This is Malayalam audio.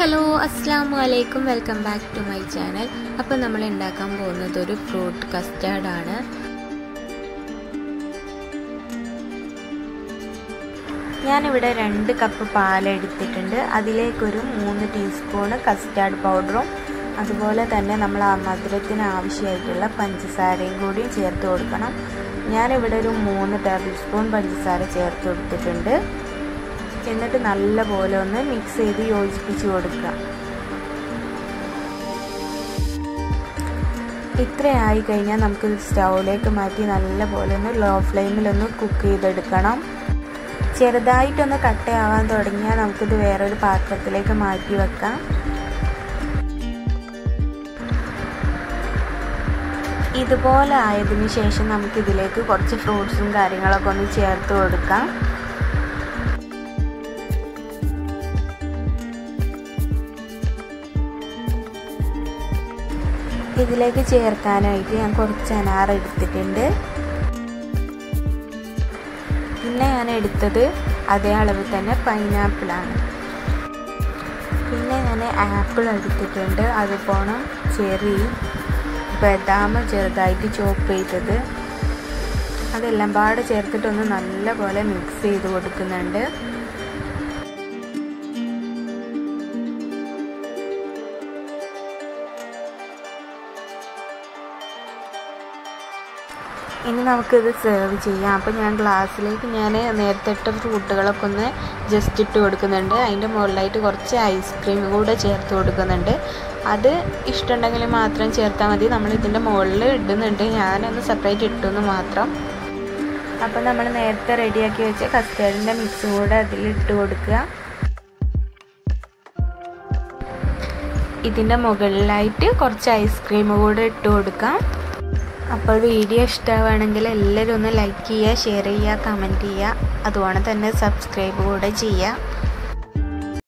ഹലോ അസ്സാം വലൈക്കും welcome back to my channel അപ്പോൾ നമ്മൾ ഉണ്ടാക്കാൻ പോകുന്നത് ഒരു ഫ്രൂട്ട് കസ്റ്റാർഡ് ആണ് ഞാനിവിടെ രണ്ട് കപ്പ് പാൽ എടുത്തിട്ടുണ്ട് അതിലേക്കൊരു മൂന്ന് ടീസ്പൂണ് കസ്റ്റാർഡ് പൗഡറും അതുപോലെ തന്നെ നമ്മൾ ആ മധുരത്തിന് ആവശ്യമായിട്ടുള്ള പഞ്ചസാരയും കൂടി ചേർത്ത് കൊടുക്കണം ഞാനിവിടെ ഒരു മൂന്ന് ടേബിൾ സ്പൂൺ പഞ്ചസാര ചേർത്ത് കൊടുത്തിട്ടുണ്ട് എന്നിട്ട് നല്ലപോലെ ഒന്ന് മിക്സ് ചെയ്ത് യോജിപ്പിച്ച് കൊടുക്കുക ഇത്രയായി കഴിഞ്ഞാൽ നമുക്ക് സ്റ്റൗവിലേക്ക് മാറ്റി നല്ലപോലെ ഒന്ന് ലോ ഫ്ലെയിമിലൊന്ന് കുക്ക് ചെയ്തെടുക്കണം ചെറുതായിട്ടൊന്ന് കട്ടയാവാൻ തുടങ്ങിയാൽ നമുക്കിത് വേറൊരു പാത്രത്തിലേക്ക് മാറ്റി വെക്കാം ഇതുപോലെ ആയതിനു ശേഷം നമുക്കിതിലേക്ക് കുറച്ച് ഫ്രൂട്ട്സും കാര്യങ്ങളൊക്കെ ഒന്ന് ചേർത്ത് കൊടുക്കാം ഇതിലേക്ക് ചേർക്കാനായിട്ട് ഞാൻ കുറച്ച് അനാർ എടുത്തിട്ടുണ്ട് പിന്നെ ഞാൻ എടുത്തത് അതേ അളവിൽ തന്നെ പൈനാപ്പിളാണ് പിന്നെ ഞാൻ ആപ്പിൾ എടുത്തിട്ടുണ്ട് അതുപോലെ ചെറി ബദാം ചെറുതായിട്ട് ചോപ്പ് ചെയ്തത് അതെല്ലാം പാടെ ചേർത്തിട്ടൊന്ന് നല്ലപോലെ മിക്സ് ചെയ്ത് കൊടുക്കുന്നുണ്ട് ഇനി നമുക്കിത് സെർവ് ചെയ്യാം അപ്പോൾ ഞാൻ ഗ്ലാസ്സിലേക്ക് ഞാൻ നേരത്തെ ഇട്ട ഫ്രൂട്ടുകളൊക്കെ ഒന്ന് ജസ്റ്റ് ഇട്ട് കൊടുക്കുന്നുണ്ട് അതിൻ്റെ മുകളിലായിട്ട് കുറച്ച് ഐസ്ക്രീം കൂടെ ചേർത്ത് കൊടുക്കുന്നുണ്ട് അത് ഇഷ്ടമുണ്ടെങ്കിൽ മാത്രം ചേർത്താൽ മതി നമ്മൾ ഇതിൻ്റെ മുകളിൽ ഇടുന്നുണ്ട് ഞാനൊന്ന് സെപ്പറേറ്റ് ഇട്ടെന്ന് മാത്രം അപ്പോൾ നമ്മൾ നേരത്തെ റെഡിയാക്കി വെച്ച കസ്റ്റേർഡിൻ്റെ മിക്സും കൂടെ അതിൽ ഇട്ട് കൊടുക്കുക ഇതിൻ്റെ മുകളിലായിട്ട് കുറച്ച് ഐസ്ക്രീം കൂടെ ഇട്ട് കൊടുക്കാം അപ്പോൾ വീഡിയോ ഇഷ്ടമാവുകയാണെങ്കിൽ എല്ലാവരും ഒന്ന് ലൈക്ക് ചെയ്യുക ഷെയർ ചെയ്യുക കമൻറ്റ് ചെയ്യുക അതുപോലെ തന്നെ സബ്സ്ക്രൈബ് കൂടെ ചെയ്യുക